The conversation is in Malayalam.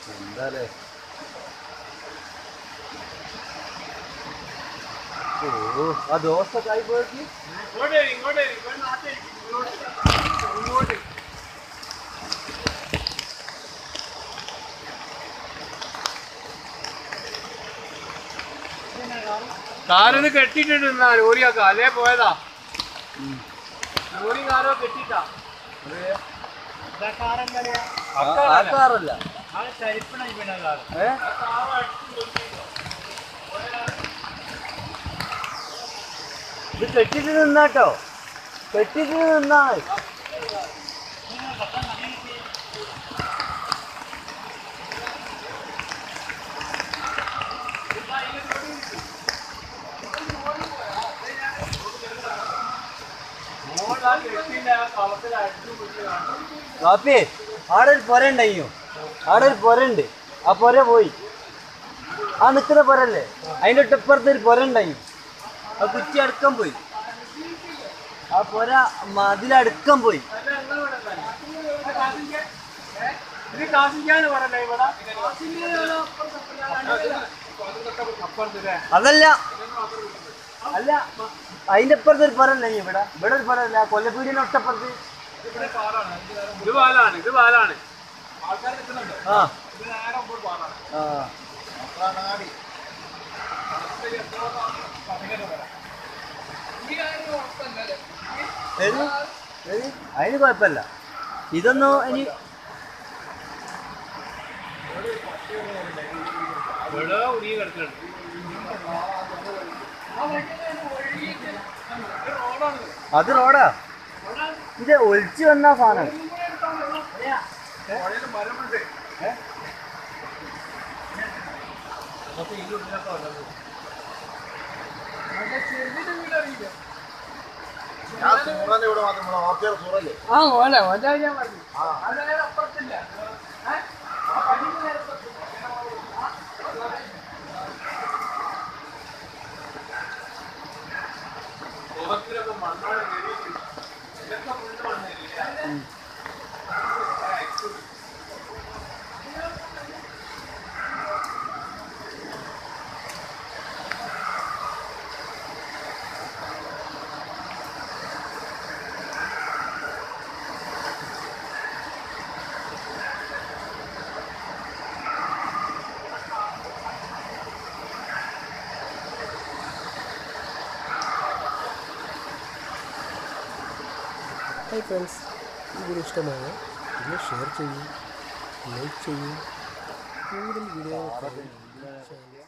എന്താലേ ഓ ആ ദോശ കായി പോയി കാലൊന്ന് കെട്ടിട്ടുണ്ട് ലോറിയൊക്കെ അല്ലേ പോയതാ ലോറി കാലോ കെട്ടിട്ടാ ആ കാറല്ല ഏ ഇത് കെട്ടിട്ട് നിന്നാട്ടോ കെട്ടിട്ട് നിന്നാ മതി. വാപ്പി ആടെ ഒരു പൊര ഉണ്ടായിയോ ആടെ ഒരു പൊര ഉണ്ട് ആ പൊര പോയി ആ നിൽക്കുന്ന പൊരല്ലേ അതിന്റെ തൊട്ടപ്പുറത്ത് ഒരു പൊര ഉണ്ടായി ആ കുറ്റി അടുക്കം പോയി ആ പൊര മതിലടുക്കം പോയി ഇത് കാസിക്കാന്ന് പറഞ്ഞേ ഇവിടെ അതല്ല അല്ല അതിന്റെ അപ്പുറത്ത് ഒരു പൊര ഉണ്ടായി ഇവിടെ ഇവിടെ ഒരു പൊര അല്ല കൊല്ലപ്പീടിയുടെ ഒട്ടപ്പുറത്ത് ഇത് പാലാണ് ഇത് പാലാണ് ആ ആ ഏത്? ഏത്? അതിന് കുഴപ്പമില്ല ഇതൊന്നും ഇനി ഇവിടെ ഉരുകി കിടക്കുന്നുണ്ട് അത് റോഡാ ഇത് ഒലിച്ചു വന്ന സാധനം ആ ഓല ഓല ഞാൻ പറഞ്ഞു അതായത് അപ്പുറത്തില്ല ഹായ് ഫ്രണ്ട്സ് ഈ വീഡിയോ ഇഷ്ടമായ ഇതിനെ ഷെയർ ചെയ്യൂ ലൈക്ക് ചെയ്യൂ കൂടുതൽ വീഡിയോ ചാനൽ